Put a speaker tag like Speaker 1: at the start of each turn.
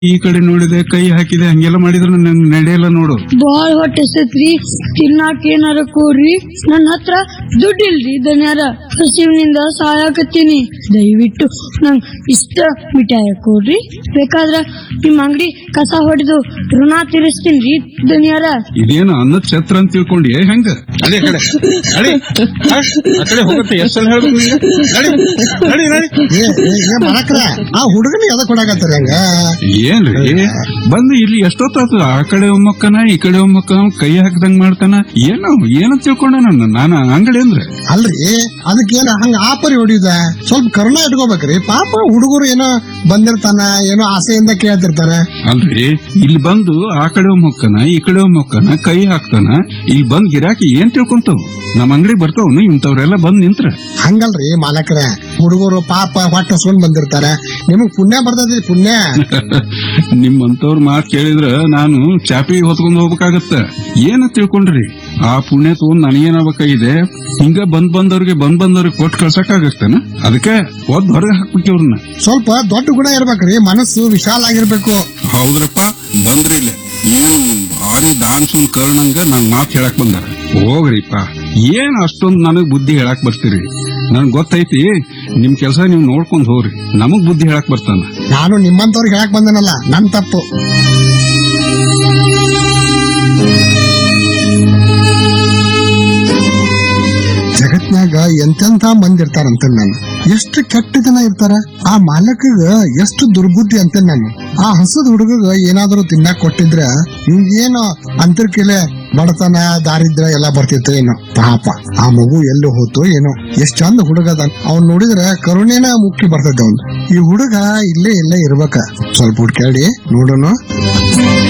Speaker 1: ಈ ಕಡೆ ನೋಡಿದೆ ಕೈ ಹಾಕಿದೆ ಹಂಗೆಲ್ಲ ಮಾಡಿದ್ರೆ ನಂಗೆ ನಡೆಯಲ್ಲ ನೋಡು
Speaker 2: ಬಾಳ ಹೊಟ್ಟೆ ಎಸತ್ರಿ ತಿನ್ನಾಕ ಏನಾರ ಕೊಡ್ರಿ ನನ್ನ ಹತ್ರ ದುಡ್ಡಿಲ್ರಿ ದನ್ಯಾರ ಹಸಿವಿನಿಂದ ಸಾಯಾಕತ್ತೀನಿ ದಯವಿಟ್ಟು ನಂಗ್ ಇಷ್ಟ ಮಿಠಾಯ ಕೊಡ್ರಿ ಬೇಕಾದ್ರ ನಿಮ್ ಅಂಗಡಿ ಕಸ ಹೊಡೆದು ಋಣ ತೀರಿಸ್ತೀನ್ರಿ ದನ್ಯಾರ
Speaker 1: ಇದೇನು ಅನ್ನದ ಛತ್ರ ಅಂತ ತಿಳ್ಕೊಂಡಿ ಹೆಂಗ ಅದೇ ಕಡೆ ನಡಿ. ಆ, ಆ ಕಡೆ ಹೋಗುತ್ತೆ ಎಷ್ಟಲ್ಲಿ ಹೇಳ್ಬೇಕು ನಿಂಗೆ? ನಡಿ ನಡಿ ನಡಿ
Speaker 3: ಏ ಏ, ಏ ಮಾಡಕ್ರ ಆ ಹುಡುಗನ ಎದ ಕೊಡಾಕತ್ತಾರ ಹಂಗ
Speaker 1: ಏನ್ರಿ ಬಂದು ಇಲ್ಲಿ ಎಷ್ಟೊತ್ತಾತು ಆ ಕಡೆ ಒಮ್ಮಕ್ಕನ ಈ ಕಡೆ ಒಮ್ಮಕ್ಕನ ಕೈ ಹಾಕ್ದಂಗ್ ಮಾಡ್ತಾನ ಏನೋ ಏನೋ ತಿಳ್ಕೊಂಡ ನನ್ನ ನಾನು ಅಂಗಡಿ ಅಂದ್ರೆ
Speaker 3: ಅಲ್ರಿ ಅದಕ್ಕೇನ ಹಂಗ ಆಪರಿ ಹೊಡಿದ ಸ್ವಲ್ಪ ಕರುಣ ಇಟ್ಕೋಬೇಕ್ರಿ ಪಾಪ ಹುಡುಗರು ಏನೋ ಬಂದಿರ್ತಾನ ಏನೋ ಆಸೆಯಿಂದ ಕೇಳ್ತಿರ್ತಾರ
Speaker 1: ಅಲ್ರಿ ಇಲ್ಲಿ ಬಂದು ಆ ಕಡೆ ಒಮ್ಮಕ್ಕನ ಈ ಕಡೆ ಒಮ್ಮಕ್ಕನ ಕೈ ಹಾಕ್ತಾನ ಇಲ್ಲಿ ಬಂದ್ ಗಿರಾಕಿ ಏನ್ ತಿಳ್ಕೊಂತಾವ್ ನಮ್ಮ ಅಂಗಡಿ ಬರ್ತಾವ್ ಇಂಥವ್ರೆಲ್ಲ ಬಂದ್ ನಿಂತ್ರ
Speaker 3: ಹಂಗಲ್ರಿ ಮಾಲಕ್ರ ಹುಡುಗರು ಪಾಪ ಹೊಟ್ಟೆ ಹಸ್ಕೊಂಡ್ ಬಂದಿರ್ತಾರ ನಿಮಗ್ ಪುಣ್ಯ ಬರ್ತೈತಿ ಪುಣ್ಯ
Speaker 1: ನಿಮ್ಮಂತವ್ರ ಮಾತ್ ಕೇಳಿದ್ರ ನಾನು ಚಾಪಿ ಹೊತ್ಕೊಂಡ್ ಹೋಗ್ಬೇಕಾಗತ್ತ ಏನ ತಿಳ್ಕೊಂಡ್ರಿ ಆ ಪುಣ್ಯ ತಗೊಂಡ್ ನನಗೇನಾಗಬೇಕಾಗಿದೆ ಹಿಂಗ ಬಂದ್ ಬಂದವ್ರಿಗೆ ಬಂದ್ ಬಂದವ್ರಿಗೆ ಕೊಟ್ಟು ಕಳ್ಸಕ್ಕಾಗತ್ತೇನ ಅದಕ್ಕೆ ಒದ್ ಹೊರಗೆ ಹಾಕ್ಬೇಕು ಇವ್ರನ್ನ
Speaker 3: ಸ್ವಲ್ಪ ದೊಡ್ಡ ಗುಣ ಇರ್ಬೇಕ್ರಿ ಮನಸ್ಸು ವಿಶಾಲ ಆಗಿರ್ಬೇಕು
Speaker 1: ಹೌದ್ರಪ್ಪ ಬಂದ್ರಿ ಇಲ್ಲೇ ಏನು ಭಾರಿ ದಾನ್ಸುನ್ ಕರ್ಣಂಗ ನನ್ ಮಾತ್ ಹೇಳಕ್ ಬಂದಾರ ಹೋಗ್ರಿಪ್ಪ ಏನ್ ಅಷ್ಟೊಂದ್ ನನಗ್ ಬುದ್ಧಿ ಹೇಳಕ್ ಬರ್ತೀರಿ ನನ್ಗ್ ಗೊತ್ತೈತಿ ನಿಮ್ ಕೆಲಸ ನೀವ್ ನೋಡ್ಕೊಂಡ್ ಹೋಗ್ರಿ ನಮಗ್ ಬುದ್ಧಿ ಹೇಳಕ್ ಬರ್ತಾನ
Speaker 3: ನಾನು ನಿಮ್ಮಂತವ್ರಿಗೆ ಹೇಳಕ್ ಬಂದನಲ್ಲ ನನ್ ತಪ್ಪು ಜಗತ್ನಾಗ ಎಂತೆಂತ ಮಂದಿ ಇರ್ತಾರಂತ ನಾನು ಎಷ್ಟು ಕೆಟ್ಟ ಜನ ಇರ್ತಾರ ಆ ಮಾಲಕಗ ಎಷ್ಟು ದುರ್ಬುದ್ಧಿ ಅಂತ ನಾನು ಆ ಹಸದ ಹುಡುಗಗ ಏನಾದ್ರೂ ತಿನ್ನಾಕ್ ಕೊಟ್ಟಿದ್ರ ಏನೋ ಅಂತರ್ಕಿಲೆ ಬಡತನ ದಾರಿದ್ರ ಎಲ್ಲ ಬರ್ತಿತ್ತು ಏನೋ ಪಾಪ ಆ ಮಗು ಎಲ್ಲಿ ಹೋತು ಏನೋ ಎಷ್ಟ್ ಚಂದ ಹುಡುಗ ಅದ ಅವ್ನ್ ನೋಡಿದ್ರ ಕರುಣೆನ ಮುಕ್ಕಿ ಬರ್ತೈತೆ ಅವ್ನು ಈ ಹುಡುಗ ಇಲ್ಲೇ ಇಲ್ಲೇ ಇರ್ಬೇಕ ಸ್ವಲ್ಪ ಹುಡ್ಕ್ಯಾಡಿ ನೋಡೋಣ